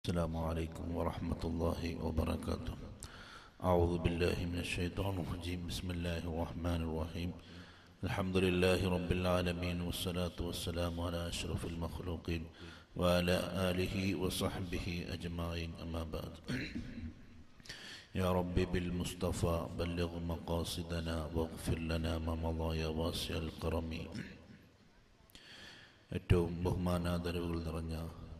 السلام عليكم ورحمة الله وبركاته أعوذ بالله من الشيطان الرجيم بسم الله الرحمن الرحيم الحمد لله رب العالمين والصلاة والسلام على أشرف المخلوقين وعلى آله وصحبه أجمعين أما بعد يا رب بالمصطفى بلغ مقاصدنا واغفر لنا ما مضى يا واسع الكرم ഏറ്റവും ബഹുമാനാദരവുകൾ നിറഞ്ഞ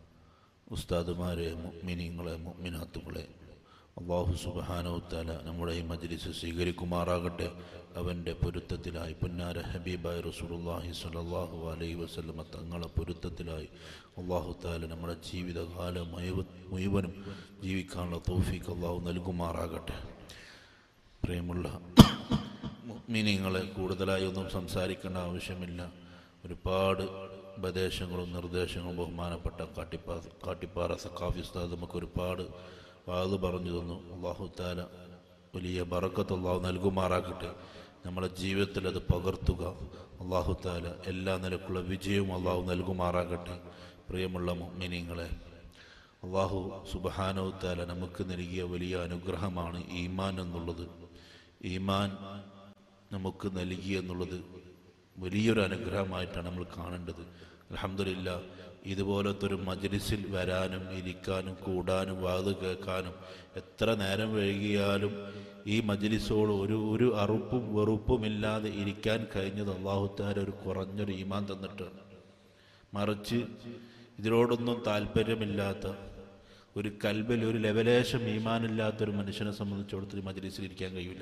ഉസ്താദുമാരെ മുഅ്മിനീങ്ങളെ മുഅ്മിനാത്തുകളെ അള്ളാഹു സുബഹാനവുത്താല നമ്മുടെ ഈ മജ്ലിസ് സ്വീകരിക്കുമാറാകട്ടെ അവൻ്റെ പൊരുത്തത്തിലായി പുന്നാര ഹബീബായി റസൂലുള്ളാഹി സ്വല്ലല്ലാഹു അലൈഹി വസല്ലമ തങ്ങളെ പൊരുത്തത്തിലായി അള്ളാഹു താല നമ്മുടെ ജീവിതകാലം മുഴുവ- മുഴുവനും ജീവിക്കാനുള്ള തൗഫീഖ് അള്ളാഹു നൽകുമാറാകട്ടെ പ്രിയമുള്ള മുഅ്മിനീങ്ങളെ കൂടുതലായി ഒന്നും സംസാരിക്കേണ്ട ആവശ്യമില്ല ഒരുപാട് ഉപദേശങ്ങളും നിർദ്ദേശങ്ങളും ബഹുമാനപ്പെട്ട കാട്ടിപ്പാ കാട്ടിപ്പാറ സക്കാഫി ഉസ്താദ് നമുക്ക് ഒരുപാട് വാത് പറഞ്ഞു തന്നു അള്ളാഹു താല വലിയ ബറക്കത്ത് അള്ളാഹു നൽകുമാറാകട്ടെ നമ്മുടെ ജീവിതത്തിൽ അത് പകർത്തുക അള്ളാഹു താല എല്ലാ നിലക്കുള്ള വിജയവും അള്ളാഹു നൽകുമാറാകട്ടെ പ്രിയമുള്ള മുഅ്മിനീങ്ങളെ അള്ളാഹു സുബഹാനവു താല നമുക്ക് നൽകിയ വലിയ അനുഗ്രഹമാണ് ഈമാൻ എന്നുള്ളത് ഈമാൻ നമുക്ക് നൽകി എന്നുള്ളത് വലിയൊരു അനുഗ്രഹമായിട്ടാണ് നമ്മൾ കാണേണ്ടത് അലഹമില്ല ഇതുപോലത്തെ ഒരു മജ്ലിസിൽ വരാനും ഇരിക്കാനും കൂടാനും വാത് കേൾക്കാനും എത്ര നേരം വൈകിയാലും ഈ മജ്ലിസോട് ഒരു ഒരു അറുപ്പും വെറുപ്പുമില്ലാതെ ഇരിക്കാൻ കഴിഞ്ഞത് അള്ളാഹുത്താര ഒരു കുറഞ്ഞൊരു ഈമാൻ തന്നിട്ടാണ് മറിച്ച് ഇതിനോടൊന്നും താല്പര്യമില്ലാത്ത ഒരു കൽബിൽ ഒരു ലെവലേശം ഈമാനില്ലാത്ത ഒരു മനുഷ്യനെ സംബന്ധിച്ചിടത്തോളം മജ്ലിസിൽ ഇരിക്കാൻ കഴിയില്ല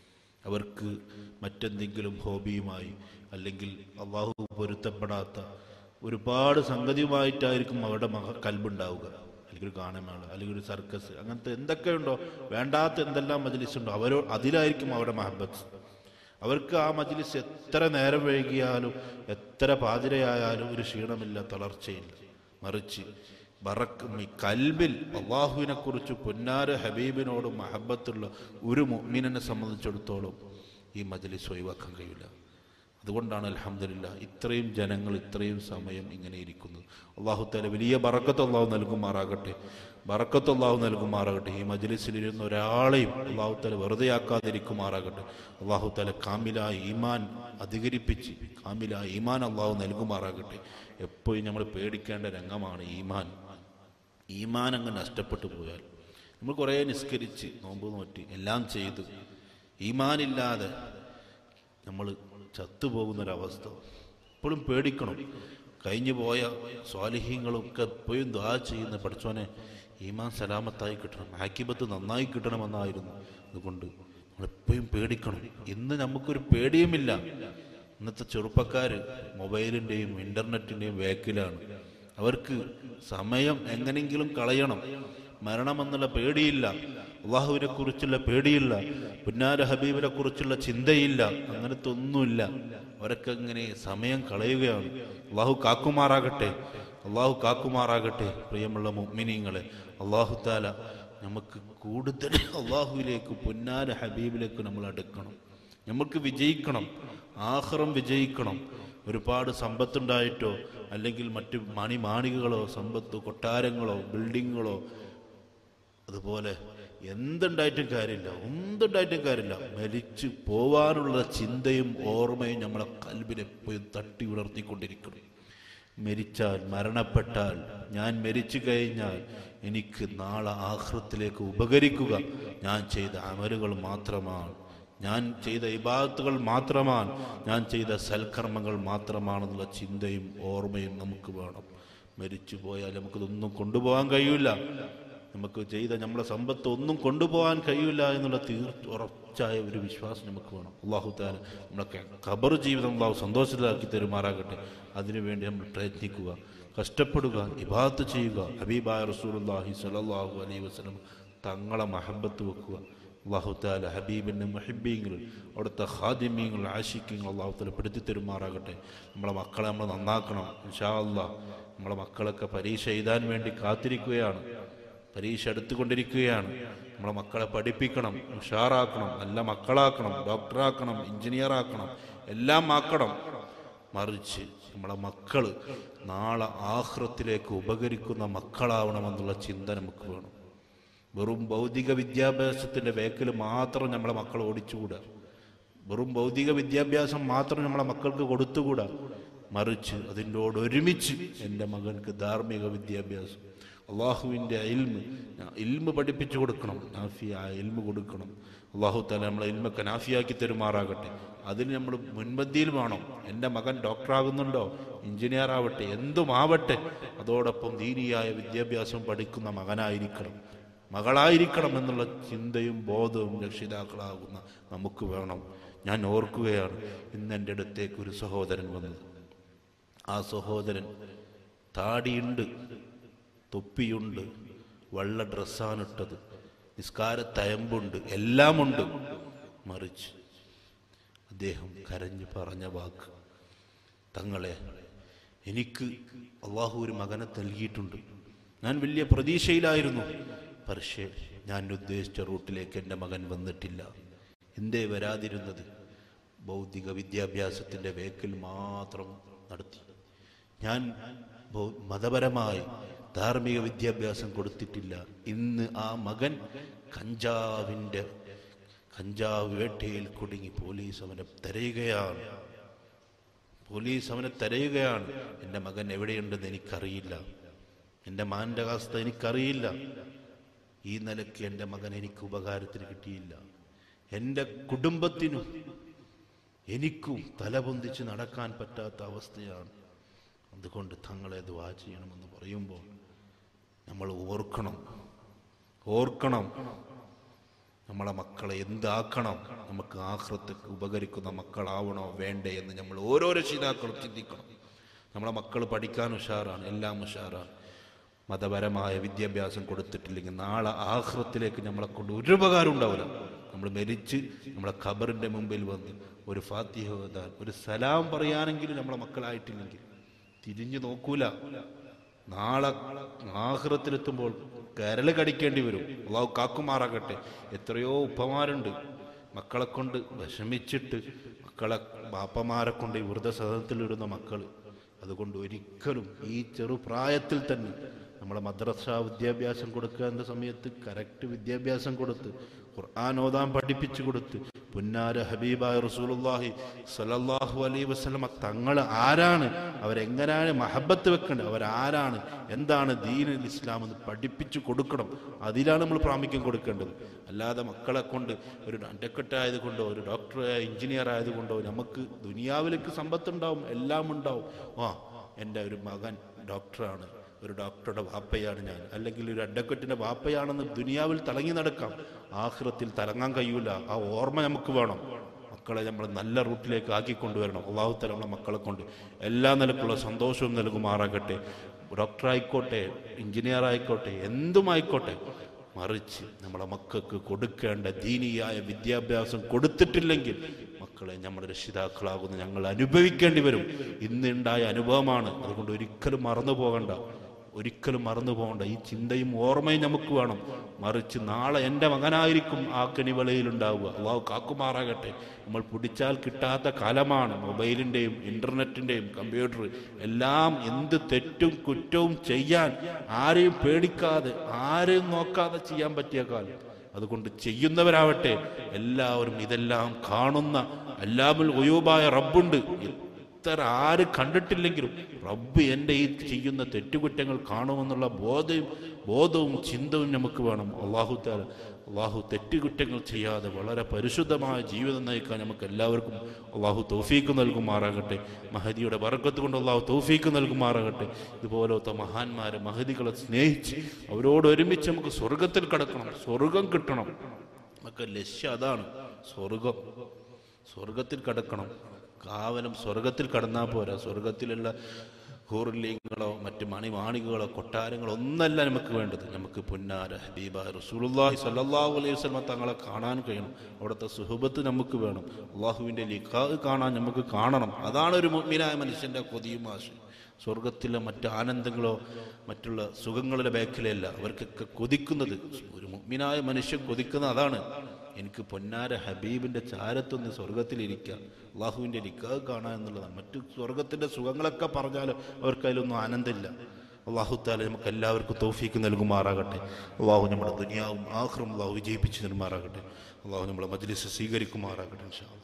അവർക്ക് മറ്റെന്തെങ്കിലും ഹോബിയുമായി അല്ലെങ്കിൽ അള്ളാഹു പൊരുത്തപ്പെടാത്ത ഒരുപാട് സംഗതിയുമായിട്ടായിരിക്കും അവരുടെ മക കൽബുണ്ടാവുക അല്ലെങ്കിൽ ഒരു ഗാനമേള അല്ലെങ്കിൽ ഒരു സർക്കസ് അങ്ങനത്തെ എന്തൊക്കെയുണ്ടോ വേണ്ടാത്ത എന്തെല്ലാം മജ്ലിസ് ഉണ്ടോ അവരോ അതിലായിരിക്കും അവരുടെ മഹബത്ത് അവർക്ക് ആ മജ്ലിസ് എത്ര നേരം വൈകിയാലും എത്ര പാതിരയായാലും ഒരു ക്ഷീണമില്ല തളർച്ചയില്ല മറിച്ച് ബറക്കും ഈ കൽബിൽ അള്ളാഹുവിനെ കുറിച്ച് പൊന്നാര ഹബീബിനോട് മഹബത്തുള്ള ഒരു മുഅ്മിനെ സംബന്ധിച്ചിടത്തോളം ഈ മജ്ലിസ് ഒഴിവാക്കാൻ കഴിയില്ല അതുകൊണ്ടാണ് അലഹമില്ല ഇത്രയും ജനങ്ങൾ ഇത്രയും സമയം ഇങ്ങനെ ഇരിക്കുന്നത് അള്ളാഹു താല വലിയ ബറക്കത്ത് അള്ളാഹു നൽകുമാറാകട്ടെ ബറക്കത്ത് അള്ളാഹു നൽകുമാറാകട്ടെ ഈ മജ്ലിസിൽ ഇരുന്ന ഒരാളെയും അള്ളാഹു താല വെറുതെ ആക്കാതിരിക്കുമാറാകട്ടെ അള്ളാഹു താല കാമിലായ ഈമാൻ അധികരിപ്പിച്ച് കാമിലായ ഈമാൻ അള്ളാഹു നൽകുമാറാകട്ടെ എപ്പോഴും നമ്മൾ പേടിക്കേണ്ട രംഗമാണ് ഈമാൻ ഈമാൻ അങ്ങ് നഷ്ടപ്പെട്ടു പോയാൽ നമ്മൾ കുറേ നിസ്കരിച്ച് നോമ്പ് നോറ്റി എല്ലാം ചെയ്തു ഈമാനില്ലാതെ നമ്മൾ ചത്തുപോകുന്നൊരവസ്ഥ എപ്പോഴും പേടിക്കണം കഴിഞ്ഞു പോയ സ്വാലിഹ്യങ്ങളൊക്കെ എപ്പോഴും ദ്വാ ചെയ്യുന്ന പഠിച്ചോനെ ഈമാൻ സലാമത്തായി കിട്ടണം ആക്കിബത്ത് നന്നായി കിട്ടണമെന്നായിരുന്നു അതുകൊണ്ട് നമ്മളെപ്പോഴും പേടിക്കണം ഇന്ന് നമുക്കൊരു പേടിയുമില്ല ഇന്നത്തെ ചെറുപ്പക്കാർ മൊബൈലിൻ്റെയും ഇൻ്റർനെറ്റിൻ്റെയും വേക്കിലാണ് അവർക്ക് സമയം എങ്ങനെയെങ്കിലും കളയണം മരണമെന്നുള്ള പേടിയില്ല അള്ളാഹുവിനെ കുറിച്ചുള്ള പേടിയില്ല പുന്നാര ഹബീബിനെ കുറിച്ചുള്ള ചിന്തയില്ല അങ്ങനത്തെ ഒന്നുമില്ല അവരൊക്കെ ഇങ്ങനെ സമയം കളയുകയാണ് അള്ളാഹു കാക്കുമാറാകട്ടെ അള്ളാഹു കാക്കുമാറാകട്ടെ പ്രിയമുള്ള മുഅ്മിനീങ്ങളെ അള്ളാഹു താല നമുക്ക് കൂടുതൽ അള്ളാഹുവിലേക്ക് പുന്നാര ഹബീബിലേക്ക് നമ്മൾ അടുക്കണം നമുക്ക് വിജയിക്കണം ആഹ്റം വിജയിക്കണം ഒരുപാട് സമ്പത്തുണ്ടായിട്ടോ അല്ലെങ്കിൽ മറ്റ് മണിമാണികകളോ സമ്പത്ത് കൊട്ടാരങ്ങളോ ബിൽഡിങ്ങുകളോ അതുപോലെ എന്തുണ്ടായിട്ടും കാര്യമില്ല എന്തുണ്ടായിട്ടും കാര്യമില്ല മരിച്ചു പോവാനുള്ള ചിന്തയും ഓർമ്മയും നമ്മളെ കൽബിനെപ്പോഴും തട്ടി ഉണർത്തിക്കൊണ്ടിരിക്കണം മരിച്ചാൽ മരണപ്പെട്ടാൽ ഞാൻ മരിച്ചു കഴിഞ്ഞാൽ എനിക്ക് നാളെ ആഹ്റത്തിലേക്ക് ഉപകരിക്കുക ഞാൻ ചെയ്ത അമലുകൾ മാത്രമാണ് ഞാൻ ചെയ്ത ഇബാദത്തുകൾ മാത്രമാണ് ഞാൻ ചെയ്ത സൽക്കർമ്മങ്ങൾ മാത്രമാണെന്നുള്ള ചിന്തയും ഓർമ്മയും നമുക്ക് വേണം മരിച്ചു പോയാൽ നമുക്കിതൊന്നും കൊണ്ടുപോകാൻ കഴിയില്ല നമുക്ക് ചെയ്ത നമ്മളെ സമ്പത്ത് ഒന്നും കൊണ്ടുപോകാൻ കഴിയില്ല എന്നുള്ള തീർച്ച ഉറച്ചായ ഒരു വിശ്വാസം നമുക്ക് വേണം അള്ളാഹു താല നമ്മളൊക്കെ ഖബർ ജീവിതം അള്ളാഹു സന്തോഷത്തിലാക്കി തരുമാറാകട്ടെ അതിനുവേണ്ടി നമ്മൾ പ്രയത്നിക്കുക കഷ്ടപ്പെടുക ഇബാദത്ത് ചെയ്യുക ഹബീബായ റസൂലുള്ളാഹി സ്വല്ലല്ലാഹു അലൈഹി വസല്ലം തങ്ങളെ മഹബത്ത് വെക്കുക അള്ളാഹു താല ഹബീബിൻ്റെ മഹിബീങ്ങൾ അവിടുത്തെ ഹാദിമീങ്ങൾ ആശിക്കങ്ങൾ അള്ളാഹു താല പെടുത്തി തരുമാറാകട്ടെ നമ്മളെ മക്കളെ നമ്മൾ നന്നാക്കണം ഇൻഷാ അള്ളാഹ് നമ്മളെ മക്കളൊക്കെ പരീക്ഷ എഴുതാൻ വേണ്ടി കാത്തിരിക്കുകയാണ് പരീക്ഷ എടുത്തുകൊണ്ടിരിക്കുകയാണ് നമ്മളെ മക്കളെ പഠിപ്പിക്കണം ഉഷാറാക്കണം നല്ല മക്കളാക്കണം ഡോക്ടറാക്കണം എഞ്ചിനീയർ ആക്കണം എല്ലാം ആക്കണം മറിച്ച് നമ്മളെ മക്കൾ നാളെ ആഹ്റത്തിലേക്ക് ഉപകരിക്കുന്ന മക്കളാവണമെന്നുള്ള ചിന്ത നമുക്ക് വേണം വെറും ഭൗതിക വിദ്യാഭ്യാസത്തിൻ്റെ വേക്കിൽ മാത്രം നമ്മളെ മക്കൾ ഓടിച്ചുകൂടാ വെറും ഭൗതിക വിദ്യാഭ്യാസം മാത്രം നമ്മളെ മക്കൾക്ക് കൊടുത്തുകൂടാ മറിച്ച് അതിൻ്റോട് ഒരുമിച്ച് എൻ്റെ മകൻക്ക് ധാർമ്മിക വിദ്യാഭ്യാസം അള്ളാഹുവിൻ്റെ ഇൽമ് ഇൽമ് പഠിപ്പിച്ചു കൊടുക്കണം നാഫിയായ ഇൽമ് കൊടുക്കണം അള്ളാഹു താല നമ്മളെ ഇൽമൊക്കെ നാഫിയാക്കി തരുമാറാകട്ടെ അതിന് നമ്മൾ മുൻപന്തിയിൽ വേണം എൻ്റെ മകൻ ഡോക്ടറാകുന്നുണ്ടോ എഞ്ചിനീയർ ആവട്ടെ എന്തുമാവട്ടെ അതോടൊപ്പം ദീനിയായ വിദ്യാഭ്യാസം പഠിക്കുന്ന മകനായിരിക്കണം മകളായിരിക്കണം എന്നുള്ള ചിന്തയും ബോധവും രക്ഷിതാക്കളാകുന്ന നമുക്ക് വേണം ഞാൻ ഓർക്കുകയാണ് ഇന്ന് എൻ്റെ അടുത്തേക്ക് ഒരു സഹോദരൻ വന്നത് ആ സഹോദരൻ താടിയുണ്ട് തൊപ്പിയുണ്ട് വെള്ള ഡ്രസ്സാണിട്ടത് നിസ്കാരത്തയമ്പുണ്ട് എല്ലാമുണ്ട് മറിച്ച് അദ്ദേഹം കരഞ്ഞു പറഞ്ഞ വാക്ക് തങ്ങളെ എനിക്ക് അള്ളാഹു ഒരു മകനെ നൽകിയിട്ടുണ്ട് ഞാൻ വലിയ പ്രതീക്ഷയിലായിരുന്നു പക്ഷേ ഞാൻ ഉദ്ദേശിച്ച റൂട്ടിലേക്ക് എൻ്റെ മകൻ വന്നിട്ടില്ല എന്തേ വരാതിരുന്നത് ഭൗതിക വിദ്യാഭ്യാസത്തിൻ്റെ വേക്കിൽ മാത്രം നടത്തി ഞാൻ ഭൗ- മതപരമായി ധാർമ്മിക വിദ്യാഭ്യാസം കൊടുത്തിട്ടില്ല ഇന്ന് ആ മകൻ കഞ്ചാവിൻ്റെ കഞ്ചാവ് വേട്ടയിൽ കുടുങ്ങി പോലീസ് അവനെ തിരയുകയാണ് പോലീസ് അവനെ തിരയുകയാണ് എൻ്റെ മകൻ എവിടെയുണ്ടെന്ന് എനിക്കറിയില്ല എൻ്റെ മാൻ്റെ അവസ്ഥ എനിക്കറിയില്ല ഈ നിലയ്ക്ക് എൻ്റെ മകൻ എനിക്ക് ഉപകാരത്തിന് കിട്ടിയില്ല എൻ്റെ കുടുംബത്തിനും എനിക്കും തലപൊന്തിച്ച് നടക്കാൻ പറ്റാത്ത അവസ്ഥയാണ് അതുകൊണ്ട് തങ്ങളെ ദുവാ ചെയ്യണമെന്ന് പറയുമ്പോൾ നമ്മൾ ഓർക്കണം ഓർക്കണം നമ്മളെ മക്കളെ എന്താക്കണം നമുക്ക് ആഹ്റത്തേക്ക് ഉപകരിക്കുന്ന മക്കളാവണോ വേണ്ടേ എന്ന് നമ്മൾ ഓരോ രക്ഷിതാക്കളും ചിന്തിക്കണം നമ്മളെ മക്കൾ പഠിക്കാൻ ഉഷാറാണ് എല്ലാം ഉഷാറാണ് മതപരമായ വിദ്യാഭ്യാസം കൊടുത്തിട്ടില്ലെങ്കിൽ നാളെ ആഹ്റത്തിലേക്ക് നമ്മളെ കൊണ്ട് ഒരു ഉപകാരം ഉണ്ടാവില്ല നമ്മൾ മരിച്ച് നമ്മളെ ഖബറിന്റെ മുമ്പിൽ വന്ന് ഒരു ഫാത്തിഹ ഓതാൻ ഒരു സലാം പറയാനെങ്കിലും നമ്മളെ മക്കളായിട്ടില്ലെങ്കിൽ തിരിഞ്ഞു നോക്കൂല നാളെ ആഹ്റത്തിലെത്തുമ്പോൾ കരല് കടിക്കേണ്ടി വരും അള്ളാഹു കാക്കുമാറാകട്ടെ എത്രയോ ഉപ്പമാരുണ്ട് മക്കളെ കൊണ്ട് വിഷമിച്ചിട്ട് മക്കളെ ബാപ്പമാരെ കൊണ്ട് ഈ വൃദ്ധസദനത്തിലിടുന്ന മക്കൾ അതുകൊണ്ട് ഒരിക്കലും ഈ ചെറുപ്രായത്തിൽ തന്നെ നമ്മളെ മദ്രസ വിദ്യാഭ്യാസം കൊടുക്കുക എന്ന സമയത്ത് കറക്റ്റ് വിദ്യാഭ്യാസം കൊടുത്ത് ഖുർആൻ ഓതാൻ പഠിപ്പിച്ചു കൊടുത്ത് പുന്നാര ഹബീബായ റസൂലുള്ളാഹി സ്വല്ലല്ലാഹു അലൈഹി വസല്ലമ തങ്ങൾ ആരാണ് അവരെങ്ങനെയാണ് മഹബത്ത് വെക്കേണ്ടത് അവരാരാണ് എന്താണ് ദീനുൽ ഇസ്ലാം എന്ന് പഠിപ്പിച്ചു കൊടുക്കണം അതിലാണ് നമ്മൾ പ്രാമുഖ്യം കൊടുക്കേണ്ടത് അല്ലാതെ മക്കളെ കൊണ്ട് ഒരു അണ്ടക്കെട്ടായത് കൊണ്ടോ ഒരു ഡോക്ടർ എഞ്ചിനീയർ ആയതുകൊണ്ടോ നമുക്ക് ദുനിയാവിലേക്ക് സമ്പത്തുണ്ടാവും എല്ലാം ഉണ്ടാവും ആ എൻ്റെ ഒരു മകൻ ഡോക്ടറാണ് ഒരു ഡോക്ടറുടെ വാപ്പയാണ് ഞാൻ അല്ലെങ്കിൽ ഒരു അഡ്വക്കറ്റിന്റെ വാപ്പയാണെന്ന് ദുനിയാവിൽ തിളങ്ങി നടക്കാം ആഹ്റത്തിൽ തിളങ്ങാൻ കഴിയൂല ആ ഓർമ്മ നമുക്ക് വേണം മക്കളെ നമ്മൾ നല്ല റൂട്ടിലേക്ക് ആക്കിക്കൊണ്ടുവരണം അള്ളാഹു തല നമ്മളെ മക്കളെ കൊണ്ട് എല്ലാ നിലക്കുള്ള സന്തോഷവും നൽകുമാറാകട്ടെ ഡോക്ടർ ആയിക്കോട്ടെ എഞ്ചിനീയർ ആയിക്കോട്ടെ എന്തുമായിക്കോട്ടെ മറിച്ച് നമ്മളെ മക്കൾക്ക് കൊടുക്കേണ്ട ദീനിയായ വിദ്യാഭ്യാസം കൊടുത്തിട്ടില്ലെങ്കിൽ മക്കളെ നമ്മുടെ രക്ഷിതാക്കളാകുന്ന ഞങ്ങൾ അനുഭവിക്കേണ്ടി വരും ഇന്നുണ്ടായ അനുഭവമാണ് അതുകൊണ്ട് ഒരിക്കലും മറന്നു പോകണ്ട ഒരിക്കലും മറന്നു പോകണ്ട ഈ ചിന്തയും ഓർമ്മയും നമുക്ക് വേണം മറിച്ച് നാളെ എൻ്റെ മകനായിരിക്കും ആ കനിവളയിൽ ഉണ്ടാവുക അള്ളാഹു കാക്കുമാറാകട്ടെ നമ്മൾ പിടിച്ചാൽ കിട്ടാത്ത കാലമാണ് മൊബൈലിൻ്റെയും ഇൻ്റർനെറ്റിൻ്റെയും കമ്പ്യൂട്ടർ എല്ലാം എന്ത് തെറ്റും കുറ്റവും ചെയ്യാൻ ആരെയും പേടിക്കാതെ ആരെയും നോക്കാതെ ചെയ്യാൻ പറ്റിയ കാലം അതുകൊണ്ട് ചെയ്യുന്നവരാവട്ടെ എല്ലാവരും ഇതെല്ലാം കാണുന്ന എല്ലാമുൽ ഒയൂബായ റബ്ബുണ്ട് എത്ര ആര് കണ്ടിട്ടില്ലെങ്കിലും റബ്ബ് എൻ്റെ ഈ ചെയ്യുന്ന തെറ്റുകുറ്റങ്ങൾ കാണുമെന്നുള്ള ബോധവും ബോധവും ചിന്തവും നമുക്ക് വേണം അള്ളാഹു താല അള്ളാഹു തെറ്റുകുറ്റങ്ങൾ ചെയ്യാതെ വളരെ പരിശുദ്ധമായ ജീവിതം നയിക്കാൻ നമുക്ക് എല്ലാവർക്കും അള്ളാഹു തൗഫീക്ക് നൽകുമാറാകട്ടെ മഹദിയുടെ ബർക്കത്ത് കൊണ്ട് അള്ളാഹു തൗഫീക്ക് നൽകുമാറാകട്ടെ ഇതുപോലത്തെ മഹാന്മാരെ മഹദികളെ സ്നേഹിച്ച് അവരോട് ഒരുമിച്ച് നമുക്ക് സ്വർഗത്തിൽ കിടക്കണം സ്വർഗം കിട്ടണം നമുക്ക് ലക്ഷ്യം അതാണ് സ്വർഗം സ്വർഗത്തിൽ കടക്കണം കാവലം സ്വർഗത്തിൽ കടന്നാൽ പോരാ സ്വർഗത്തിലുള്ള ഹൂർലിംഗങ്ങളോ മറ്റ് മണിമാണികളോ കൊട്ടാരങ്ങളോ ഒന്നല്ല നമുക്ക് വേണ്ടത് നമുക്ക് പുന്നാര ഹബീബ റസൂലുള്ളാഹി സ്വല്ലല്ലാഹു അലൈഹി വസല്ലമ തങ്ങളെ കാണാൻ കഴിയണം അവിടുത്തെ സുഹബത്ത് നമുക്ക് വേണം അള്ളാഹുവിൻ്റെ ലിഖാ കാണാൻ നമുക്ക് കാണണം അതാണ് ഒരു മുഅ്മിനായ മനുഷ്യൻ്റെ കൊതിയും ആശയം സ്വർഗത്തിലെ മറ്റ് ആനന്ദങ്ങളോ മറ്റുള്ള സുഖങ്ങളുടെ ബാക്കിലല്ല അവർക്കൊക്കെ കൊതിക്കുന്നത് ഒരു മുഗ്മിനായ മനുഷ്യൻ കൊതിക്കുന്ന അതാണ് എനിക്ക് പൊന്നാര ഹബീബിൻ്റെ ചാരത്തൊന്ന് സ്വർഗത്തിലിരിക്കാം അള്ളാഹുവിൻ്റെ നിക്കാഹ് കാണുക എന്നുള്ളതാണ് മറ്റു സ്വർഗത്തിൻ്റെ സുഖങ്ങളൊക്കെ പറഞ്ഞാലും അവർക്ക് അതിലൊന്നും ആനന്ദമില്ല അള്ളാഹു താല നമുക്ക് എല്ലാവർക്കും തൗഫീക്ക് നൽകുമാറാകട്ടെ അള്ളാഹു നമ്മുടെ ദുനിയാവും ആഹ്റും അള്ളാഹു വിജയിപ്പിച്ച് നൽകുമാറാകട്ടെ അള്ളാഹു നമ്മളെ മജ്ലിസ് സ്വീകരിക്കുമാറാകട്ടെ ഇൻഷാ അല്ലാ.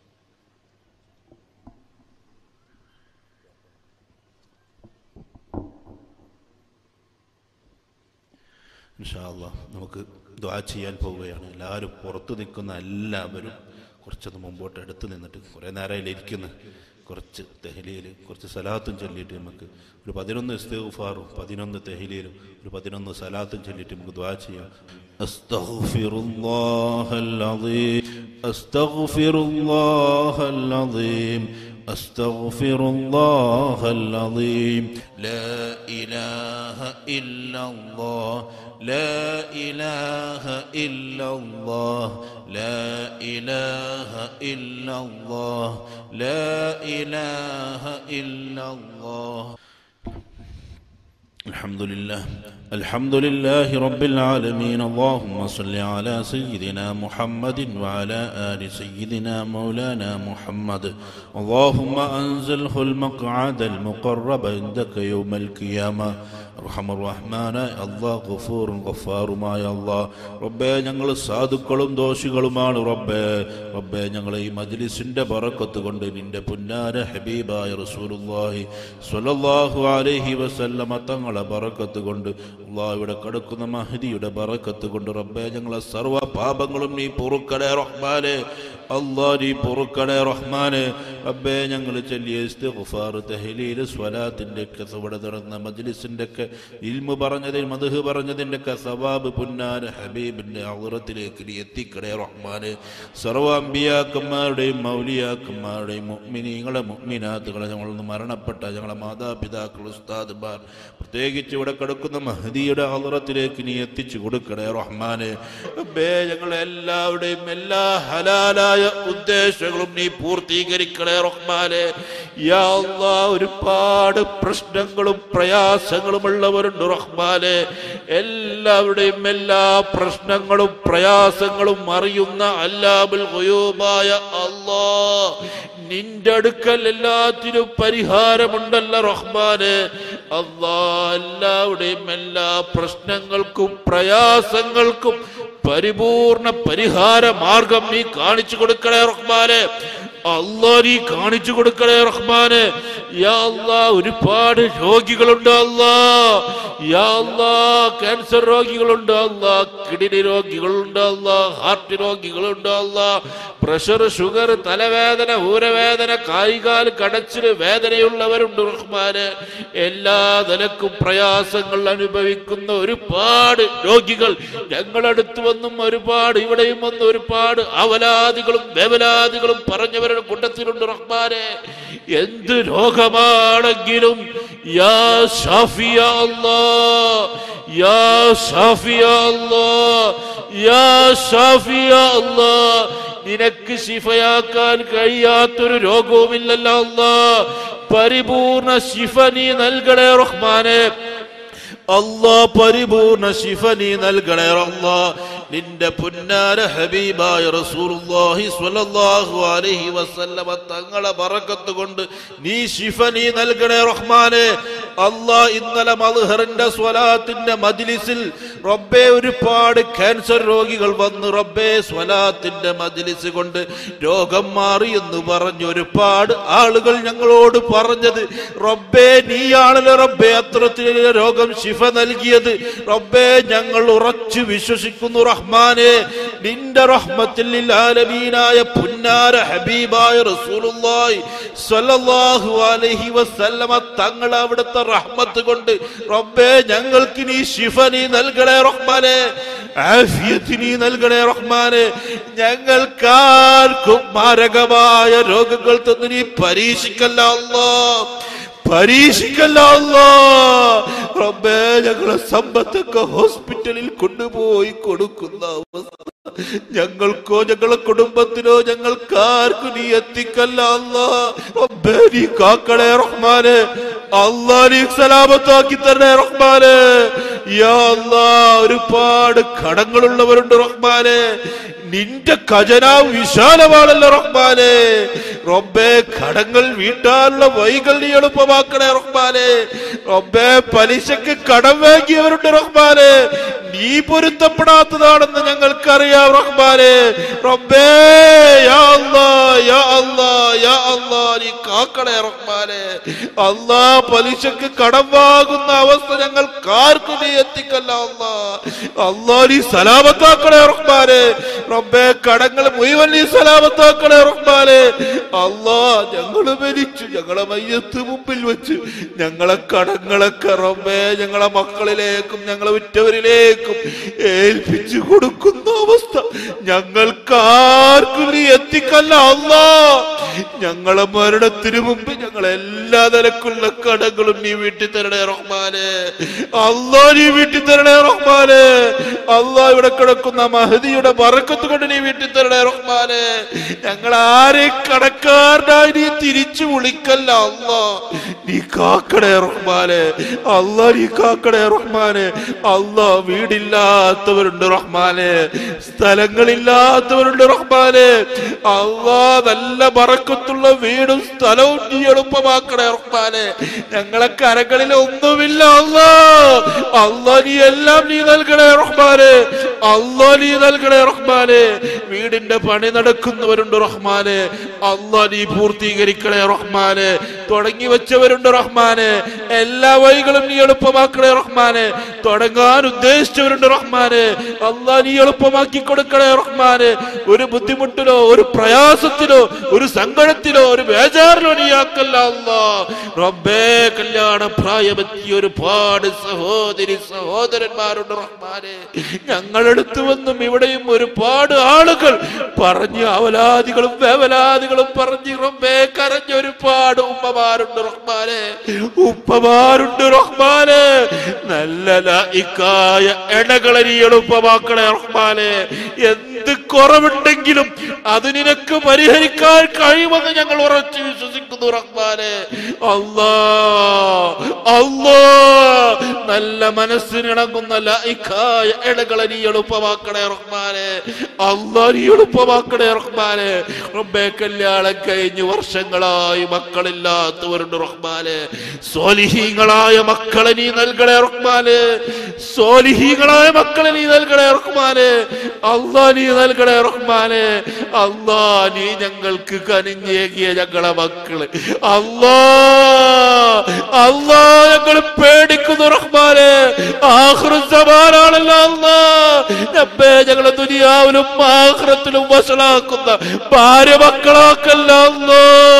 ഇൻഷാ അല്ലാ നമുക്ക് ദ്വാ ചെയ്യാൻ പോവുകയാണ് എല്ലാവരും പുറത്ത് നിൽക്കുന്ന എല്ലാവരും കുറച്ചൊന്ന് മുമ്പോട്ട് എടുത്ത് നിന്നിട്ട് കുറേ നേരം ഇരിക്കുന്നു കുറച്ച് തെഹലിയിൽ കുറച്ച് സലാത്തും ചൊല്ലിയിട്ട് നമുക്ക് ഒരു പതിനൊന്ന് ഇസ്തിഗ്ഫാറും പതിനൊന്ന് തെഹലിയിലും ഒരു പതിനൊന്ന് സലാത്തും ചൊല്ലിയിട്ട് നമുക്ക് ദ്വാ ചെയ്യാം അസ്തഗ്ഫിറുല്ലാഹൽ അദീം അസ്തഗ്ഫിറുല്ലാഹൽ അദീം أستغفر الله العظيم لا إله إلا الله لا إله إلا الله لا إله إلا الله لا إله إلا الله الحمد لله الحمد لله رب العالمين اللهم صل على سيدنا محمد وعلى آل سيدنا مولانا محمد اللهم أنزله المقعد المقرب عندك يوم القيامة അർഹമ റഹ്മാനായ അള്ളാഹ് ഗഫൂറും ഗഫാറുമായ അള്ളാഹ് റബ്ബേ ഞങ്ങൾ സാധുക്കളും ദോഷികളുമാണ് റബ്ബേ റബ്ബേ ഞങ്ങൾ ഈ മജ്ലിസിന്റെ ബറക്കത്ത് കൊണ്ട് നിന്റെ പുന്നാര ഹബീബായ റസൂലുള്ളാഹി സ്വല്ലല്ലാഹു അലൈഹി വസല്ലമ തങ്ങളെ ബറക്കത്ത് കൊണ്ട് അള്ളാഹ് ഇവിടെ കിടക്കുന്ന മഹദിയുടെ ബറക്കത്ത് കൊണ്ട് റബ്ബേ ഞങ്ങളെ സർവ്വ പാപങ്ങളും നീ പൊറുക്കടേ റഹ്മാനെ അള്ളാ നീ പൊറുക്കടേ റഹ്മാനെ റബ്ബേ ഞങ്ങൾ ചൊല്ലിയ ഇസ്തിഗ്ഫാർ തഹ്ലീൽ സ്വലാത്തിന്റെ ഒക്കെ ഇവിടെ നടന്ന മജ്ലിസിന്റെ ഒക്കെ ഇൽമു പറഞ്ഞതിൽ മധുഹ് പറഞ്ഞതിന്റെ ഒക്കെ സവാബ് പുന്നാര ഹബീബിന്റെ ഔറത്തിലേക്ക് നീ എത്തിക്കടേ റഹ്മാനെ സർവ്വ അമ്പിയാക്കന്മാരുടെയും മൗലിയാക്കന്മാരുടെയും മുഅ്മിനീങ്ങളെ മുഅ്മിനാത്തുകളെ ഞങ്ങളിൽ നിന്ന് മരണപ്പെട്ട ഞങ്ങളെ മാതാപിതാക്കൾ ഉസ്താദ്മാർ പ്രത്യേകിച്ച് ഇവിടെ കിടക്കുന്ന മഹദിയുടെ ഔറത്തിലേക്ക് നീ എത്തിച്ചു കൊടുക്കണേ റഹ്മാനെ റബ്ബേ ഞങ്ങളെ എല്ലാവരുടെയും എല്ലാ ഹലാലായ ഉദ്ദേശങ്ങളും നീ പൂർത്തീകരിക്കണേ റഹ്മാനെ യാ അല്ലാ ഒരുപാട് പ്രശ്നങ്ങളും പ്രയാസങ്ങളും ഉള്ളവരുണ്ട് റഹ്മാനെ എല്ലാവരുടെയും എല്ലാ പ്രശ്നങ്ങളും പ്രയാസങ്ങളും അറിയുന്ന അല്ലാബുൽ ഗുയൂബായ അല്ലാ നിന്റെ അടുക്കൽ എല്ലാത്തിനും പരിഹാരമുണ്ടല്ലോ റഹ്മാനെ അല്ലാ എല്ലാവരുടെയും എല്ലാ പ്രശ്നങ്ങൾക്കും പ്രയാസങ്ങൾക്കും പരിപൂർണ പരിഹാര മാർഗം നീ കാണിച്ചു കൊടുക്കണേ റഹ്മാനെ അല്ലാ നീ കാണിച്ചു കൊടുക്കണേ റഹ്മാനെ യാ അല്ലാ ഒരുപാട് രോഗികളുണ്ട് അല്ലാ യാ അല്ലാ ക്യാൻസർ രോഗികളുണ്ട് അല്ലാ കിഡ്നി രോഗികളുണ്ട് അല്ലാ ഹാർട്ട് രോഗികളുണ്ട് അല്ലാ പ്രഷർ ഷുഗർ തലവേദന ഊരവേദന കായികാൽ കടച്ചില് വേദനയുള്ളവരുണ്ട് റഹ്മാന് എല്ലാ നിലക്കും പ്രയാസങ്ങൾ അനുഭവിക്കുന്ന ഒരുപാട് രോഗികൾ ഞങ്ങളടുത്ത് വന്നും ഒരുപാട് ഇവിടെയും വന്ന് ഒരുപാട് അവലാദികളും വേവലാദികളും പറഞ്ഞവരുടെ കൂട്ടത്തിലുണ്ട് റഹ്മാനെ എന്ത് രോഗമാണെങ്കിലും യാ ഷാഫിയ അല്ലാ യാ ഷാഫിയ അല്ലാ യാ ഷാഫിയ അല്ലാ നിനക്ക് ശിഫയാക്കാൻ കഴിയാത്തൊരു രോഗവുമില്ലല്ലോ അല്ലാ പരിപൂർണ ശിഫ നീ നൽകണേ റഹ്മാനെ അല്ലാ പരിപൂർണ ശിഫ നീ നൽകണേ അല്ലാ നിന്റെ പുന്നാര ഹബീബായ റസൂലുള്ളാഹി സ്വല്ലല്ലാഹു അലൈഹി വസല്ലമ തങ്ങളെ ബറക്കത്ത് കൊണ്ട് നീ ശിഫ നീ നൽകണേ റഹ്മാനെ അല്ലാ ഇന്നലെ മദ്ഹറിന്റെ സ്വലാത്തിന്റെ മജ്ലിസിൽ റബ്ബേ ഒരുപാട് ക്യാൻസർ രോഗികൾ വന്ന് റബ്ബേ സ്വലാത്തിന്റെ മജ്ലിസ് കൊണ്ട് രോഗം മാറി എന്ന് പറഞ്ഞു ഒരുപാട് ആളുകൾ ഞങ്ങളോട് പറഞ്ഞത് റബ്ബേ നീയാണല്ലോ റബ്ബേ അത്തരത്തിലുള്ള രോഗം ശിഫ നൽകിയത് റബ്ബേ ഞങ്ങൾ ഉറച്ചു വിശ്വസിക്കുന്നു റഹ്മാനെ നിന്റെ റഹ്മത്തിൽ ആലമീനായ പുന്നാര ഹബീബായ റസൂലുള്ളാഹി സ്വല്ലല്ലാഹു അലൈഹി വസല്ലമ തങ്ങൾ അവിടുത്തെ റഹ്മത്ത് കൊണ്ട് റബ്ബേ ഞങ്ങൾക്ക് നീ ശിഫ നീ നൽകണേ റഹ്മാനെ ആഫിയത്ത് നീ നൽകണേ റഹ്മാനെ ഞങ്ങൾക്കാർക്കും മാരകമായ രോഗങ്ങൾ തന്ന് നീ പരീക്ഷിക്കല്ല അല്ലാ പരീക്ഷിക്കല്ല അല്ലാ റബ്ബേ ഞങ്ങളെ സമ്പത്തൊക്കെ ഹോസ്പിറ്റലിൽ കൊണ്ടുപോയി കൊടുക്കുന്ന അവസ്ഥ ഞങ്ങൾക്കോ ഞങ്ങളെ കുടുംബത്തിനോ ഞങ്ങൾക്കാർക്കും നീ എത്തിക്കല്ല അല്ലാ റബ്ബേ നീ കാക്കണേ റഹ്മാനെ അല്ലാ നീ സലാമത്താക്കി തരണേ റഹ്മാനെ യാ അല്ലാ ഒരുപാട് കടങ്ങളുള്ളവരുണ്ട് റഹ്മാനെ നിന്റെ ഖജനാവ് വിശാലമാണല്ലോ റഹ്മാനെ റബ്ബേ കടങ്ങൾ വീട്ടാനുള്ള വൈകൾ നീ എളുപ്പമാക്കണേ റഹ്മാനെ റബ്ബേ പലിശക്ക് കടം വാങ്ങിയവരുണ്ട് റഹ്മാനെ നീ പൊരുത്തപ്പെടാത്തതാണെന്ന് ഞങ്ങൾക്കറിയാം റഹ്മാനെ റബ്ബേ യാ അല്ലാ യാ അല്ലാ യാ അല്ലാ നീ കാക്കണേ റഹ്മാനെ അല്ലാ പലിശക്ക് കടം വാങ്ങുന്ന അവസ്ഥ ഞങ്ങൾക്കാർക്കും നീ എത്തിക്കല്ല അല്ലാ അല്ലാ നീ സലാമത്താക്കണേ റഹ്മാനെ റബ്ബേ കടങ്ങൾ മുഴുവൻ നീ സലാമത്താക്കണേ റഹ്മാനെ അല്ലാ ഞങ്ങള് മരിച്ചു ഞങ്ങളെ മയ്യത്ത് മുമ്പിൽ വെച്ച് ഞങ്ങളെ കടങ്ങളൊക്കെ റബ്ബേ ഞങ്ങളെ മക്കളിലേക്കും ഞങ്ങളെ ഉറ്റവരിലേക്കും ഏൽപ്പിച്ചു കൊടുക്കുന്ന അവസ്ഥ ഞങ്ങൾക്കാർക്കും നീ എത്തിക്കല്ല അല്ലാ ഞങ്ങളെ മരണത്തിന് മുമ്പ് ഞങ്ങൾ എല്ലാ നിലക്കുള്ള കടങ്ങളും നീ വീട്ടിൽ തരണേ റഹ്മാനെ അല്ലാ നീ വീട്ടിൽ തരണേ റഹ്മാനെ അല്ലാ ഇവിടെ കിടക്കുന്ന മഹദിയുടെ ബറക്കത്ത് കൊണ്ട് നീ വീട്ടിൽ തരണേ റഹ്മാനെ ഞങ്ങൾ ആരെ കടക്കാരനായി നീ തിരിച്ചു വിളിക്കല്ല അല്ലാ നീ കാക്കണേ റഹ്മാനെ അല്ലാ നീ കാക്കണേ റഹ്മാനെ അല്ലാ വീടില്ലാത്തവരുണ്ട് റഹ്മാനെ സ്ഥലങ്ങളില്ലാത്തവരുണ്ട് റഹ്മാനെ അല്ലാ നല്ല ബറക്കത്തുള്ള വീടും സ്ഥലവും നീ എളുപ്പമാക്കണേ റഹ്മാനെ ഞങ്ങളെ കരകളിൽ ഒന്നുമില്ല അല്ലാ അല്ലാ നീ എല്ലാം നീ നൽകണേ റഹ്മാനെ അല്ലാ നീ നൽകണേ റഹ്മാനെ വീടിന്റെ പണി നടക്കുന്നവരുണ്ട് റഹ്മാനെ അല്ലാ നീ പൂർത്തീകരിക്കണേ റഹ്മാനെ തുടങ്ങി വെച്ചവരുണ്ട് റഹ്മാനെ എല്ലാ വഴികളും നീ എളുപ്പമാക്കണേ റഹ്മാനെ തുടങ്ങാൻ ഉദ്ദേശിച്ചവരുണ്ട് റഹ്മാനെ അല്ലാ നീ എളുപ്പമാക്കി കൊടുക്കണേ റഹ്മാനെ ഒരു ബുദ്ധിമുട്ടിലോ ഒരു പ്രയാസത്തിലോ ഒരു സങ്കടത്തിലോ ഒരു ബേജാറിലോ നീ ആക്കല്ല അല്ലാ റബ്ബേ കല്യാണ പ്രായമെത്തിയ ഒരുപാട് സഹോദരി സഹോദരന്മാരുണ്ട് റഹ്മാനെ ഞങ്ങളടുത്ത് വന്നും ഇവിടെയും ഒരുപാട് ആളുകൾ പറഞ്ഞ് അവലാദികളും വേവലാദികളും പറഞ്ഞ് റബ്ബേ കരഞ്ഞ ഒരുപാട് ഉമ്മമാരുണ്ട് റഹ്മാനെ ഉപ്പമാരുണ്ട് റഹ്മാനെ നല്ല ലായിക്കായ ഇടകളെ നീ എളുപ്പമാക്കണേ റഹ്മാനെ എന്ത് കുറവുണ്ടെങ്കിലും അത് നിനക്ക് പരിഹരിക്കാൻ കഴിയുമെന്ന് ഞങ്ങൾ ഉറച്ചു വിശ്വസിക്കുന്നു റഹ്മാനെ അല്ലാ അല്ലാ നല്ല മനസ്സിനിണങ്ങുന്ന ലായിക്കായ ഇടകളെ നീ എളുപ്പമാക്കണേ റഹ്മാനെ അല്ലാ നീ എളുപ്പമാക്കണേ റഹ്മാനെ റബ്ബേ കല്യാണം കഴിഞ്ഞ് വർഷങ്ങളായി മക്കളില്ലാത്തവരുണ്ട് റഹ്മാനെ സ്വാലിഹീങ്ങളായ മക്കളെ നീ നൽകണേ റഹ്മാനെ സ്വാലിഹീങ്ങളായ മക്കളെ നീ നൽകണേ റഹ്മാനെ അല്ലാ നീ നൽകണേ റഹ്മാനെ അല്ലാ നീ ഞങ്ങൾക്ക് കനിഞ്ഞേകിയ ഞങ്ങളെ മക്കള് അല്ലാ അല്ലാ ഞങ്ങൾ പേടിക്കുന്നു റഹ്മാനെ ആഹ്റുസമാനാണല്ലോ അല്ലാ നബ്ബേ ഞങ്ങളെ ദുനിയാവിലും ആഹ്റത്തിലും വഷളാക്കുന്ന ഭാര്യ മക്കളാക്കല്ല അല്ലാ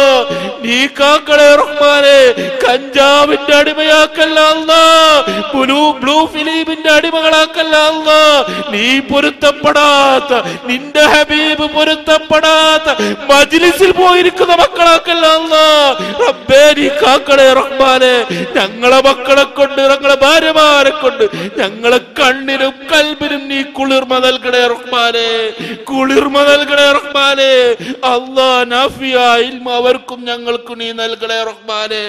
നീ കാക്കണേ റഹ്മാനെ കഞ്ചാവിന്റെ അടിമയാക്കല്ല അല്ലാ ബ്ലൂ ബ്ലൂ ഫിലിമിന്റെ അടിമകളാക്കല്ല അല്ലാ നീ പൊരുത്തപ്പെടാത്ത നിന്റെ ഹബീബ് പൊരുത്തപ്പെടാത്ത മജ്ലിസിൽ പോയിരിക്കുന്ന മക്കളാക്കല്ല അല്ലാ റബ്ബേ നീ കാക്കണേ റഹ്മാനെ ഞങ്ങളെ മക്കളെ കൊണ്ട് ഞങ്ങളെ ഭാര്യമാരെ കൊണ്ട് ഞങ്ങളെ കണ്ണിനും കൽബിനും നീ കുളിർമ നൽകണേ റഹ്മാനെ കുളിർമ നൽകണേ റഹ്മാനെ അല്ലാ നാഫിയ ഇൽമ അവർക്കും ഞങ്ങൾക്കും നീ നൽകണേ റഹ്മാനെ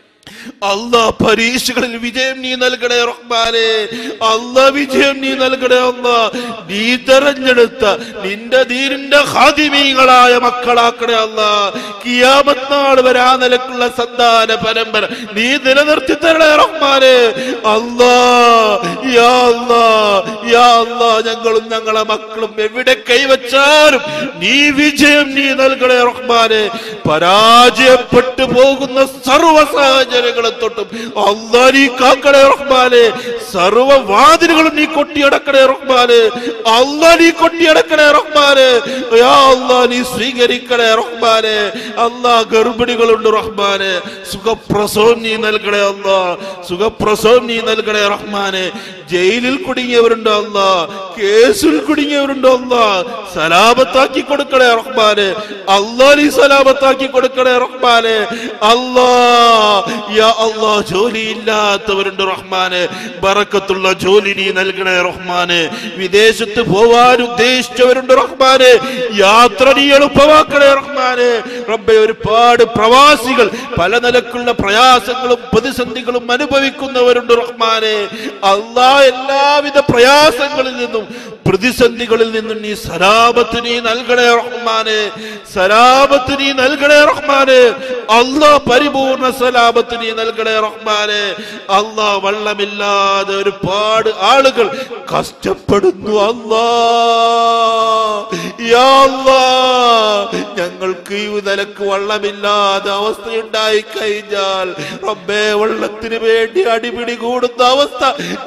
അല്ലാ പരീക്ഷകളിൽ വിജയം നീ നൽകണേ റഹ്മാനെ അല്ലാ വിജയം നീ നൽകണേ അല്ലാ നീ തെരഞ്ഞെടുത്ത നിന്റെ ദീനിന്റെ ഹാദിമീങ്ങളായ മക്കളാക്കണേ അല്ലാ കിയാമത്ത് നാൾ വരെ ആ നിലക്കുള്ള സന്താന പരമ്പര നീ നിലനിർത്തി തരണേ റഹ്മാനെ അല്ലാ യാ അല്ലാ യാ അല്ലാ ഞങ്ങളും ഞങ്ങളെ മക്കളും എവിടെ കൈവച്ചാലും നീ വിജയം നീ നൽകണേ റഹ്മാനെ പരാജയപ്പെട്ടു പോകുന്ന സർവ സാഹചര്യങ്ങളെ തൊട്ടും അല്ലാ നീ കാക്കണേ റഹ്മാനെ സർവ വാതിലുകളും നീ കൊട്ടിയടക്കണേ റഹ്മാനെ അല്ലാ നീ കൊട്ടിയടക്കണേ റഹ്മാനെ യാ അല്ലാ നീ സ്വീകരിക്കണേ റഹ്മാനെ അല്ലാ ഗർഭിണികളുണ്ട് റഹ്മാനെ സുഖപ്രസവം നീ നൽകണേ അല്ലാ സുഖപ്രസവം നീ നൽകണേ റഹ്മാനെ ജയിലിൽ കുടുങ്ങിയവരുണ്ട് അല്ലാ കേസിൽ കുടുങ്ങിയവരുണ്ട് അല്ലാ സലാമത്താക്കി കൊടുക്കണേ റഹ്മാനെ അല്ലാ നീ സലാമത്താക്കി കൊടുക്കണേ റഹ്മാനെ അല്ലാ യാ അല്ലാ ജോലിയില്ലാത്തവരുണ്ട് റഹ്മാനെ ബറക്കത്തുള്ള ജോലി നീ നൽകണേ റഹ്മാനെ വിദേശത്ത് പോവാൻ ഉദ്ദേശിച്ചവരുണ്ട് റഹ്മാനെ യാത്ര നീ എളുപ്പമാക്കണേ റഹ്മാനെ റബ്ബെ ഒരുപാട് പ്രവാസികൾ പല നിലക്കുള്ള പ്രയാസങ്ങളും പ്രതിസന്ധികളും അനുഭവിക്കുന്നവരുണ്ട് റഹ്മാനെ അല്ലാ എല്ലാവിധ പ്രയാസങ്ങളിൽ നിന്നും പ്രതിസന്ധികളിൽ നിന്നും നീ സലാമത്ത് നീ നൽകണേ റഹ്മാനെ സലാമത്ത് നീ നൽകണേ റഹ്മാനെ അള്ളാ പരിപൂർണ സലാമത്ത് നീ നൽകണേ റഹ്മാനെ അള്ളാ വെള്ളമില്ലാതെ ഒരുപാട് ആളുകൾ കഷ്ടപ്പെടുന്നു അല്ലാ യാ അല്ലാ ഞങ്ങൾക്ക് ഈ നിലക്ക് വെള്ളമില്ലാതെ അവസ്ഥയുണ്ടായി കഴിഞ്ഞാൽ റബ്ബേ വെള്ളത്തിന് വേണ്ടി അടിപിടി കൂടുന്ന അവസ്ഥ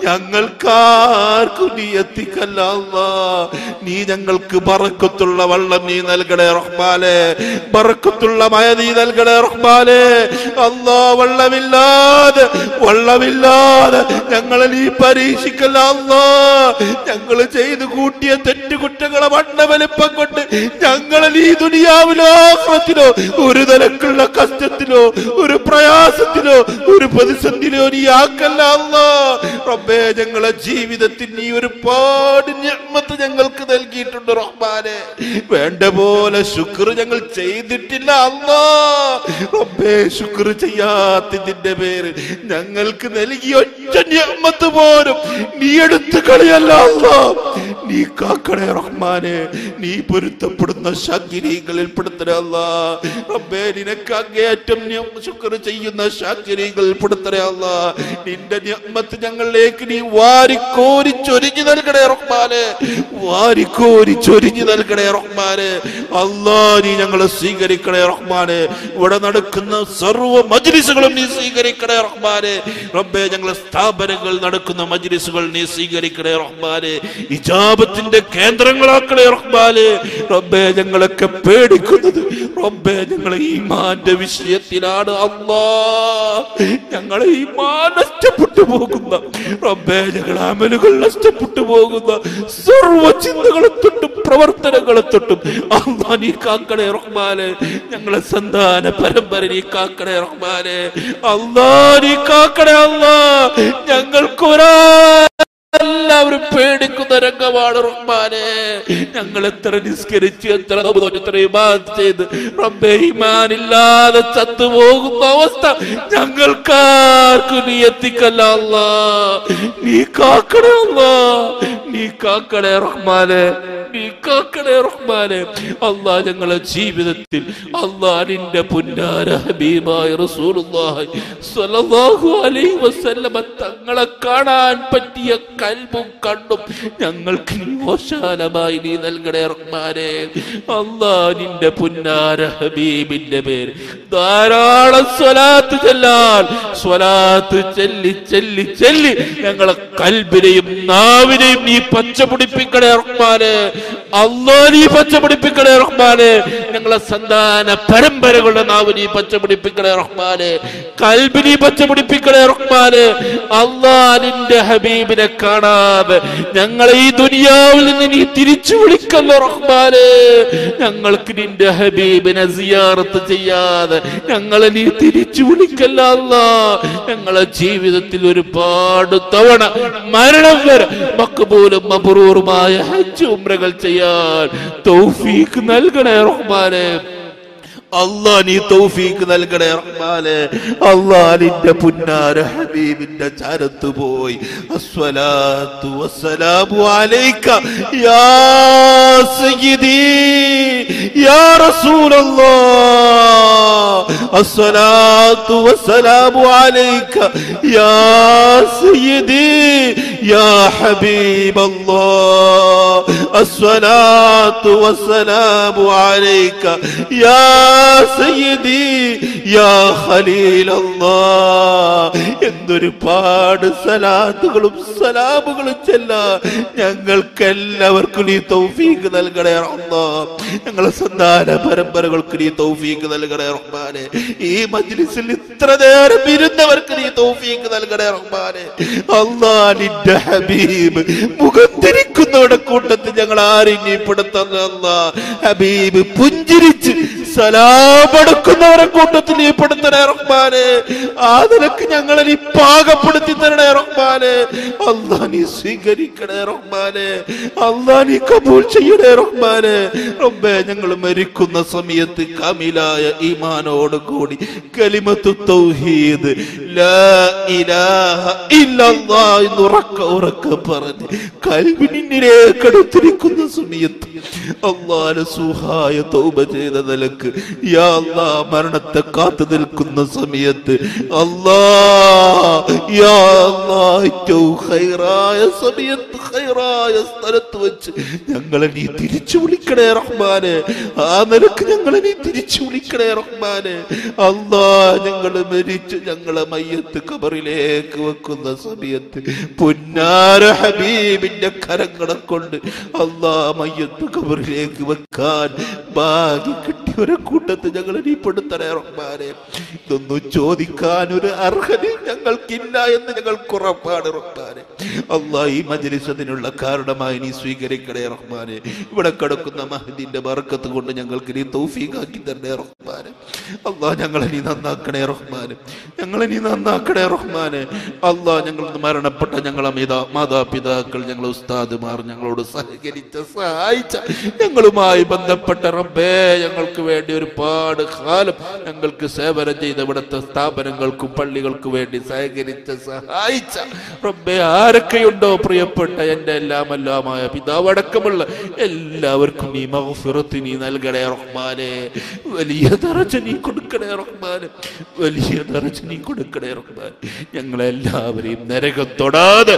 ഞങ്ങൾക്കാർക്കും നീ എത്തിക്കല്ല അല്ലാ നീ ഞങ്ങൾക്ക് ബറക്കത്തുള്ള വെള്ളം നീ നൽകണേ റഹ്മാനെ ബറക്കത്തുള്ള മഴ നീ നൽകണേ റഹ്മാനെ അല്ലാ വെള്ളമില്ലാതെ വെള്ളമില്ലാതെ ഞങ്ങളെ നീ പരീക്ഷിക്കല്ല അല്ലാ ഞങ്ങൾ ചെയ്തു കൂട്ടിയ തെറ്റുകുറ്റങ്ങളെ വണ്ണ വലിപ്പം കൊണ്ട് ഞങ്ങളെ നീ ദുനിയാവിലോ ആഖിറത്തിലോ ഒരു നിലക്കുള്ള കഷ്ടത്തിലോ ഒരു പ്രയാസത്തിലോ ഒരു പ്രതിസന്ധിയിലോ നീ ആക്കല്ല അല്ലാ റബ്ബേ ഞങ്ങളെ ജീവിതത്തിൽ നീ ഒരുപാട് ഞമ്മത്ത് ഞങ്ങൾക്ക് നൽകിയിട്ടുണ്ട് റഹ്മാനെ വേണ്ട പോലെ ശുക്ർ ഞങ്ങൾ ചെയ്തിട്ടില്ല അല്ലാ റബ്ബേ ശുക്ർ ചെയ്യാത്തതിന്റെ പേര് ഞങ്ങൾക്ക് നൽകിയ ഒറ്റ ഞമ്മത്ത് പോലും നീ എടുത്തു കളിയല്ല അല്ലാ നീ കാക്കണേ റഹ്മാനെ നീ പൊരുത്തപ്പെടുന്ന ശാക്കിരീകളിൽ പെടുത്തണേ അല്ലാ റബ്ബേ നിനക്ക് അങ്ങേയറ്റം ശുക്ർ ചെയ്യുന്ന ശാക്കിരീകളിൽ പെടുത്തണേ അല്ലാ നിന്റെ ഞമ്മത്ത് ഞങ്ങളിലേക്ക് നീ വാരിക്കോരി ചൊരിഞ്ഞു നൽകണേ റഹ്മാനെ വാരിക്കോരി ചൊരിഞ്ഞു നൽകണേ റഹ്മാനെ അല്ലാ നീ ഞങ്ങളെ സ്വീകരിക്കണേ റഹ്മാനെ ഇവിടെ നടക്കുന്ന സർവ്വ മജ്ലിസുകളും നീ സ്വീകരിക്കണേ റഹ്മാനെ റബ്ബേ ഞങ്ങളെ സ്ഥാപനങ്ങൾ നടക്കുന്ന മജ്ലിസുകൾ നീ സ്വീകരിക്കണേ റഹ്മാനെ ഇജാബത്തിന്റെ കേന്ദ്രങ്ങളാക്കണേ റഹ്മാനെ റബ്ബേ ഞങ്ങളൊക്കെ പേടിക്കുന്നത് റബ്ബേ ഞങ്ങളെ ഈമാന്റെ വിഷയത്തിലാണ് അല്ലാ ഞങ്ങളെ ഈമാൻ നഷ്ടപ്പെട്ടു പോകുന്ന റബ്ബേ ഞങ്ങളെ അമലുകൾ നഷ്ടപ്പെട്ടു പോകുന്ന സർവ്വ ചിന്തകളെ തൊട്ടും പ്രവർത്തനങ്ങളെ തൊട്ടും അള്ളാ നീ കാക്കണേ റഹ്മാനെ ഞങ്ങളെ സന്താന പരമ്പര നീ കാക്കണേ റഹ്മാനെ അള്ളാ നീ കാക്കണേ അള്ളാ ഞങ്ങൾക്കൊരാ എല്ലാവരും പേടിക്കുന്ന രംഗമാണ് റഹ്മാനെ ഞങ്ങൾ എത്ര നിസ്കരിച്ച് എത്ര നോമ്പ് നോറ്റ്, എത്ര ഇബാദത്ത് ചെയ്ത് റബ്ബേ ഈമാനില്ലാതെ ചത്തുപോകുന്ന അവസ്ഥ ഞങ്ങൾക്കാർക്കും നീ എത്തിക്കല്ല അല്ലാ നീ കാക്കണേ അല്ലാ നീ കാക്കണേ റഹ്മാനെ നീ കാക്കണേ റഹ്മാനെ അല്ലാ ഞങ്ങളെ ജീവിതത്തിൽ അല്ലാ നിന്റെ പുന്നാര ഹബീബായ റസൂലുള്ളാഹി സ്വല്ലല്ലാഹു അലൈഹി വസല്ലമ തങ്ങളെ കാണാൻ പറ്റിയ കൽബും കണ്ണും ഞങ്ങൾക്ക് നീ ഓശാനമായി നീ നൽകണേ റഹ്മാനെ അല്ലാ നിന്റെ പുന്നാര ഹബീബിന്റെ പേര് ധാരാളം സ്വലാത്ത് ചെല്ലാൻ സ്വലാത്ത് ചെല്ലി ചെല്ലി ചെല്ലി ഞങ്ങളെ കൽബിനെയും നാവിനെയും നീ പച്ചപിടിപ്പിക്കണേ റഹ്മാനെ അല്ലാ നീ പച്ചപിടിപ്പിക്കണേ റഹ്മാനെ ഞങ്ങളെ സന്താന പരമ്പരകളുടെ നാവ് നീ പച്ചപിടിപ്പിക്കണേ റഹ്മാനെ കൽബിനി പച്ചപിടിപ്പിക്കണേ റഹ്മാനെ അല്ലാ നിന്റെ ഹബീബിനെ കാണാതെ ഞങ്ങളെ ഈ ദുനിയാവിൽ നിന്ന് നീ തിരിച്ചു വിളിക്കല്ലോ റഹ്മാനെ ഞങ്ങൾക്ക് നിന്റെ ഹബീബിനെ സിയാറത്ത് ചെയ്യാതെ ഞങ്ങളെ നീ തിരിച്ചു വിളിക്കല്ല അല്ലാ ഞങ്ങളെ ജീവിതത്തിൽ ഒരുപാട് തവണ മരണം വരെ മക്കബൂലും മബറൂറുമായ ഹജ്ജ് ഉംറകൾ ചെയ്യാൻ തൗഫീഖ് നൽകണേ റഹ്മാനെ അല്ലാ നീ തൗഫീഖ് നൽകണേ റഹ്മാനെ അല്ലാ നിന്റെ പുന്നാര ഹബീബിന്റെ ചാരത്ത് പോയി അസ്വലാത്തു വസ്സലാമു അലൈക യാ സയ്യിദി യാ റസൂലല്ലാഹ് അസ്സലാത്തു വസ്സലാമു അലൈക യാ സയ്യിദി യാ ഹബീബല്ലാഹ് അസ്സലാത്തു വസ്സലാമു അലൈക യാ സയ്യിദി യാ ഖലീലല്ലാ എന്തൊരുപാട് സലാത്തുകളും സലാമുകളും ചെല്ല ഞങ്ങൾക്ക് എല്ലാവർക്കും നീ തൗഫീഖ് നൽകണേ അല്ലാ ഞങ്ങളെ സന്താന പരമ്പരകൾക്ക് നീ തൗഫീഖ് നൽകണേ റഹ്മാനെ ഈ മജ്ലിസിൽ ഇത്ര നേരം ഇരുന്നവർക്ക് നീ തൗഫീഖ് നൽകണേ റഹ്മാനെ അല്ലാ നിന്റെ ഹബീബ് മുഖം തിരിക്കുന്നവരുടെ കൂട്ടത്തിൽ ഞങ്ങൾ ആരെയും നീ പെടുത്തല്ല അല്ലാ. ഹബീബ് പുഞ്ചിരിച്ച് സലാമടക്കുന്നവരെ കൂട്ടത്തിൽ നീ പെടുത്തണേ റഹ്മാനെ ആ നിലക്ക് ഞങ്ങളെ നീ പാകപ്പെടുത്തി തരണേ റഹ്മാനെ അല്ലാ നീ സ്വീകരിക്കണേ റഹ്മാനെ അല്ലാ നീ കബൂൽ ചെയ്യണേ റഹ്മാനെ റബ്ബേ ഞങ്ങൾ മരിക്കുന്ന സമയത്ത് കമിലായ ഈമാനോട് കൂടി കലിമത്തു തൗഹീദ് ലാ ഇലാഹ ഇല്ലല്ലാ എന്ന് ഉറക്ക ഉറക്ക പറഞ്ഞ് കൽവിനിലേക്ക് അടുത്തിരിക്കുന്ന സമയത്ത് അള്ളാഹ് സുഹായ തൗബ ചെയ്ത നിലക്ക് യാ അല്ലാ മരണത്തെ കാത്തു നിൽക്കുന്ന സമയത്ത് അല്ലാ യാ അല്ലാ ഏറ്റവും ഹൈറായ സമയത്ത് ഹൈറായ സ്ഥലത്ത് വെച്ച് ഞങ്ങളെ നീ തിരിച്ചു വിളിക്കണേ റഹ്മാനെ ആ നിലക്ക് ഞങ്ങളെ നീ തിരിച്ചു വിളിക്കണേ റഹ്മാനെ അല്ലാ ഞങ്ങൾ മരിച്ച് ഞങ്ങളെ മയ്യത്ത് കബറിലേക്ക് വെക്കുന്ന സമയത്ത് പുന്നാര ഹബീബിന്റെ കരങ്ങളെ കൊണ്ട് അല്ലാ മയ്യത്ത് കബറിലേക്ക് വെക്കാൻ ഭാഗ്യം കിട്ടിയവരെ കൂട്ടത്ത് ഞങ്ങളെ നീ പെടുത്തണേ റഹ്മാനെ ഇതൊന്നും ചോദിക്കാൻ ഒരു അർഹത ഞങ്ങൾക്കില്ല എന്ന് ഞങ്ങൾക്ക് ഉറപ്പാണ് റഹ്മാനെ അല്ലാ ഈ മജ്ലിസ് അതിനുള്ള കാരണമായി നീ സ്വീകരിക്കണേ റഹ്മാനെ ഇവിടെ കിടക്കുന്ന മഹദിന്റെ ബർക്കത്ത് കൊണ്ട് ഞങ്ങൾക്ക് നീ തൗഫീഖാക്കി തരണേ റഹ്മാനെ അല്ലാ ഞങ്ങളെ നീ നന്നാക്കണേ റഹ്മാനെ ഞങ്ങളെ നീ നന്നാക്കണേ റഹ്മാനെ അല്ലാ ഞങ്ങൾ മരണപ്പെട്ട ഞങ്ങളെ മിതാ മാതാപിതാക്കൾ ഞങ്ങളെ ഉസ്താദുമാർ ഞങ്ങളോട് സഹകരിച്ച സഹായിച്ച ഞങ്ങളുമായി ബന്ധപ്പെട്ട റബ്ബേ ഞങ്ങൾക്ക് വേണ്ടി ഒരുപാട് കാലം ഞങ്ങൾക്ക് സേവനം ചെയ്ത ഇവിടുത്തെ സ്ഥാപനങ്ങൾക്കും പള്ളികൾക്കും വേണ്ടി സഹകരിച്ച സഹായിച്ച റബ്ബേ ആരൊക്കെയുണ്ടോ പ്രിയപ്പെട്ട എൻ്റെ എല്ലാം എല്ലാമായ പിതാവ് അടക്കമുള്ള എല്ലാവർക്കും നീ മഹഫിറത്ത് നീ നൽകണേ റഹ്മാനെ വലിയ ദറജ നീ കൊടുക്കണേ റഹ്മാനെ വലിയ ദറജ നീ കൊടുക്കണേ റഹ്മാൻ ഞങ്ങളെല്ലാവരെയും നരകം തൊടാതെ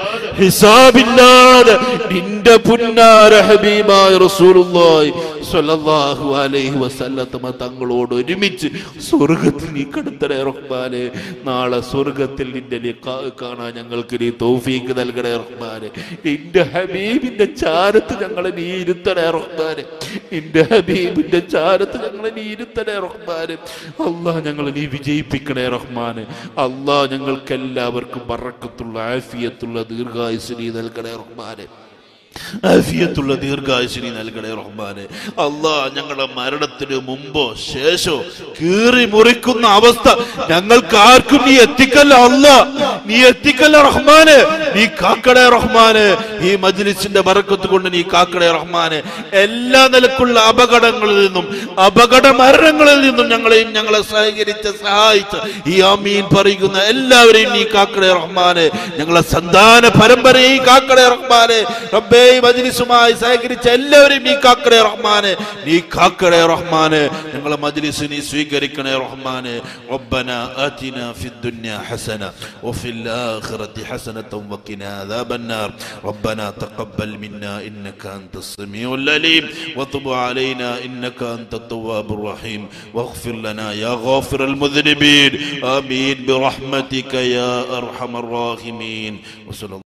ഹിസാബില്ലാതെ നിന്റെ പുന്നാര ഹബീബായ റസൂലുള്ളാഹി സ്വല്ലല്ലാഹു അലൈഹി വസല്ലമ തങ്ങളോട് ഒരുമിച്ച് സ്വർഗത്തിൽ നീ കടത്തണേ റഹ്മാനെ നാളെ സ്വർഗത്തിൽ നിന്റെ ലിഖാ കാണാൻ ഞങ്ങൾക്ക് നീ തൗഫീക്ക് നൽകണേ റഹ്മാനെ നിന്റെ ഹബീബിന്റെ ചാരത്ത് ഞങ്ങളെ നീ ഇരുത്തണേ റഹ്മാനെ നിന്റെ ഹബീബിന്റെ ചാരത്ത് ഞങ്ങളെ നീ ഇരുത്തണേ റഹ്മാനെ അള്ളാഹ് ഞങ്ങളെ നീ വിജയിപ്പിക്കണേ റഹ്മാനെ അള്ളാഹ് ഞങ്ങൾക്ക് എല്ലാവർക്കും ബറക്കത്തുള്ള ആഫിയത്തുള്ള ദീർഘായുസ് നീ നൽകണേ റഹ്മാനെ ആഫിയത്തുള്ള ദീർഘായുസിനി നൽകണേ റഹ്മാനെ അല്ലാ ഞങ്ങളുടെ മരണത്തിന് മുമ്പോ ശേഷോ കീറി മുറിക്കുന്ന അവസ്ഥ ഞങ്ങൾക്ക് ആർക്കും നീ എത്തിക്കല്ല അല്ല നീ എത്തിക്കല്ല റഹ്മാനെ നീ കാക്കടേ റഹ്മാനെ ഈ മജ്ലിസിന്റെ ബറക്കത്ത് കൊണ്ട് നീ കാക്കടേ റഹ്മാനെ എല്ലാ നിലക്കുള്ള അപകടങ്ങളിൽ നിന്നും അപകട മരണങ്ങളിൽ നിന്നും ഞങ്ങളെയും ഞങ്ങളെ സഹകരിച്ച സഹായിച്ച ഈ ആമീൻ പറയുന്ന എല്ലാവരെയും നീ കാക്കടേ റഹ്മാനെ ഞങ്ങളെ സന്താന പരമ്പരയും കാക്കടേ റഹ്മാനെ റബ്ബേ ഈ മജ്ലിസുമായി സഹകരിച്ച എല്ലാവരെയും നീ കാക്കടേ റഹ്മാനെ നീ കാക്കടേ റഹ്മാനെ ഞങ്ങളെ മജ്ലിസ് നീ സ്വീകരിക്കണേ റഹ്മാനെ ربنا آتنا في الدنيا حسنة وفي الآخرة حسنة وقنا عذاب النار ربنا تقبل منا إنك أنت السميع العليم وتب علينا إنك أنت التواب الرحيم واغفر لنا يا غافر المذنبين آمين برحمتك يا أرحم الراحمين وصلى